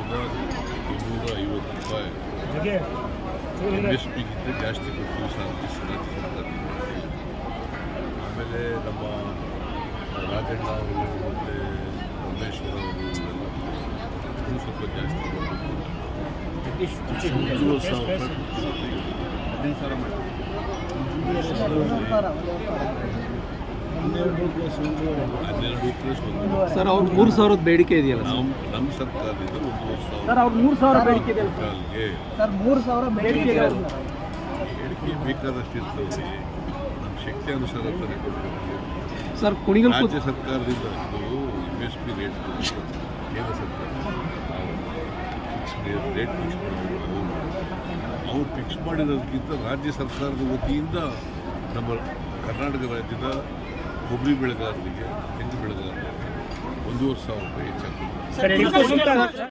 ಸಾವಿರದ ಇನ್ನೂರ ಐವತ್ತು ರೂಪಾಯಿ ಎಮ್ ಎಸ್ ಪಿಗಿಂತ ಜಾಸ್ತಿ ಕೊಡ್ತೀವಿ ಸರ್ ರಾಜ್ಯ ಸರ್ಕಾರ ಆಮೇಲೆ ನಮ್ಮ ರಾಜಣ್ಣ ಅವರು ಮತ್ತು ಪರಮೇಶ್ವರ್ ಅವರು ಇವೆಲ್ಲ ಇನ್ನೂ ಸ್ವಲ್ಪ ಜಾಸ್ತಿ ಕೊಡಬೇಕು ಒಂದೂವರೆ ಸಾವಿರ ರೂಪಾಯಿ ಕೊಡ್ತೀವಿ. ಹದಿನೈದು ಸಾವಿರ ಮಾಡಿ ಹನ್ನೆರಡು ಪ್ಲಸ್ ಒಂದು ಸರ್ ಅವ್ರ ಮೂರು ಸಾವಿರದ ಬೇಡಿಕೆ ಇದೆಯಲ್ಲ ನಾವು ನಮ್ಮ ಸರ್ಕಾರದಿಂದ ಒಂದೂವರೆ ಸರ್ ಸಾವಿರ ಅವ್ರ ಮೂರು ಸಾವಿರ ಬೇಡಿಕೆ ಇದೆಯಲ್ಲ ಕಾಲ್ಗೆ ಸರ್ ಮೂರು ಸಾವಿರ ಬೇಡಿಕೆ ಇದೆ ಹೇಳಿಕೆ ಬೇಕಾದಷ್ಟು ಇರ್ತದೆ ನಮ್ಮ ಶಕ್ತಿ ಅನುಸಾರ ತಾನೇ ಕೊಡಬೇಕು ಸರ್ ಕುಣಿಗಲ್ ಕೂತ್- ರಾಜ್ಯ ಸರ್ಕಾರದಿಂದ ಇದು ಎಮ್ ಎಸ್ ಪಿ ರೇಟ್ ಕೇಂದ್ರ ಸರ್ಕಾರ ಫಿಕ್ಸ್ ರೇಟ್ ಫಿಕ್ಸ್ ಮಾಡಬೇಕು ಅವ್ರು ಫಿಕ್ಸ್ ಮಾಡಿರೋದಕ್ಕಿಂತ ರಾಜ್ಯ ಸರ್ಕಾರದ ವತಿಯಿಂದ ನಮ್ಮ ಕರ್ನಾಟಕ ರಾಜ್ಯದ ಕೊಬ್ಬರಿ ಬೆಳೆಗಾರರಿಗೆ ತೆಂಗು ಬೆಳೆಗಾರರಿಗೆ ಒಂದೂವರೆ ಸಾವಿರ ರೂಪಾಯಿ ಹೆಚ್ಚಾಗ್ತದೆ